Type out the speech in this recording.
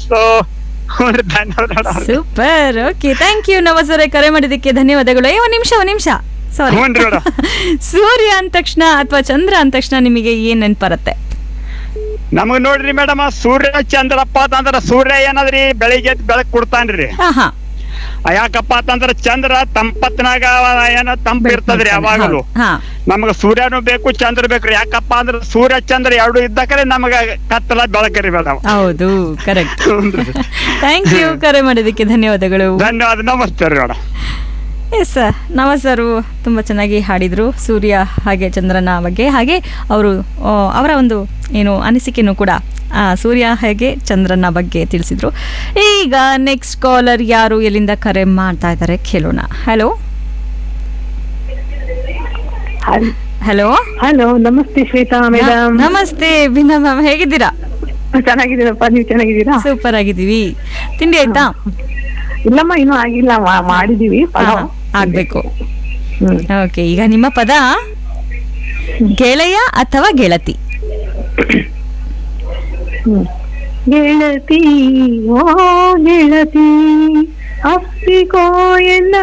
So ಹ್ಞೂನ್ರಿ ಧನ್ಯವಾದ madam super okay thank you ನವಸರೆ ಕರೆ ಮಾಡಿದ್ದಕ್ಕೆ ಧನ್ಯವಾದಗಳು ಏ ಒಂದ್ ನಿಮಿಷ ಒಂದ್ ನಿಮಿಷ ಸಾರಿ ಹ್ಞೂನ್ರಿ ಮೇಡಮ್ ಸೂರ್ಯ ಅಂದ ತಕ್ಷಣ ಅಥವಾ ಚಂದ್ರ ಅಂದ ತಕ್ಷಣ ನಿಮಗೆ ಏನ್ ನೆನ್ಪರತ್ತೆ ನಮಗ್ ನೋಡ್ರಿ ಮೇಡಮ್ ಸೂರ್ಯ ಚಂದ್ರಪ್ಪ ಅಂತಂದ್ರ ಸೂರ್ಯ ಏನದ್ರಿ ಬೆಳಿಗ್ಗೆ ಎದ್ದು ಬೆಳಕ್ ಕೊಡ್ತಾನ್ರಿ ಹಾ ಹಾ ಯಾಕಪ್ಪ ಅಂತಂದ್ರ ಚಂದ್ರ ತಂಪತ್ನಾಗ ಏನ ತಂಪ ಇರ್ತದ್ರಿ ಯಾವಾಗಲೂ ಹಾ ನಮಗ ಸೂರ್ಯನು ಬೇಕು ಚಂದ್ರ ಬೇಕ್ರಿ ಯಾಕಪ್ಪ ಅಂದ್ರ ಸೂರ್ಯ ಚಂದ್ರ ಎರಡು ಇದ್ದಕರೆ ನಮಗ ಕತ್ತಲ ಬೆಳಕರಿ ಮೇಡಮ್ ಹೌದು ಕರೆಕ್ಟ್ ಥ್ಯಾಂಕ್ ಯು ಕರೆ ಮಾಡಿದ್ದಕ್ಕೆ ಧನ್ಯವಾದಗಳು ಧನ್ಯವಾದ ನಮಸ್ತೆ ರೀ ಮೇಡಮ್ ಎಸ್ ನವ ಸರ್ ತುಂಬ ಚೆನ್ನಾಗಿ ಹಾಡಿದರು ಸೂರ್ಯ ಹಾಗೆ ಚಂದ್ರನ ಬಗ್ಗೆ ಹಾಗೆ ಅವರು ಆ, ಅವರ ಒಂದು ಏನು ಅನಿಸಿಕೆನೂ ಕೂಡ ಆ, ಸೂರ್ಯ ಹಾಗೆ ಚಂದ್ರನ ಬಗ್ಗೆ ತಿಳಿಸಿದ್ರು ಈಗ ನೆಕ್ಸ್ಟ್ ಕಾಲರ್ ಯಾರು ಎಲ್ಲಿಂದ ಕರೆ ಮಾಡ್ತಾ ಇದ್ದಾರೆ ಕೇಳೋಣ ಹಲೋ ಹಲೋ ಹಲೋ ನಮಸ್ತೆ ಶ್ವೇತಾ ಮೇಡಮ್ ನಮಸ್ತೆ ಬಿಂದ ಮ್ಯಾಮ್ ಹೇಗಿದ್ದೀರಾ ಚೆನ್ನಾಗಿದ್ದೀರಪ್ಪ ನೀವು ಚೆನ್ನಾಗಿದ್ದೀರಾ ಸೂಪರ್ ಆಗಿದ್ದೀವಿ ತಿಂಡಿ ಆಯ್ತಾ ಇಲ್ಲಮ್ಮ ಇನ್ನೂ ಆಗಿಲ್ಲ ಮಾ- ಮಾಡಿದೀವಿ ಪಲಾವ್. ಹಾ, ಆಗ್ಬೇಕು ಹ್ಮ್. ಓಕೆ ಈಗ ನಿಮ್ಮ ಪದ ಗೆಳೆಯ ಅಥವಾ ಗೆಳತಿ ಹ್ಮ್. ಗೆಳತಿ ಓ ಗೆಳತಿ ಅಪ್ಪಿಕೋ ಎನ್ನ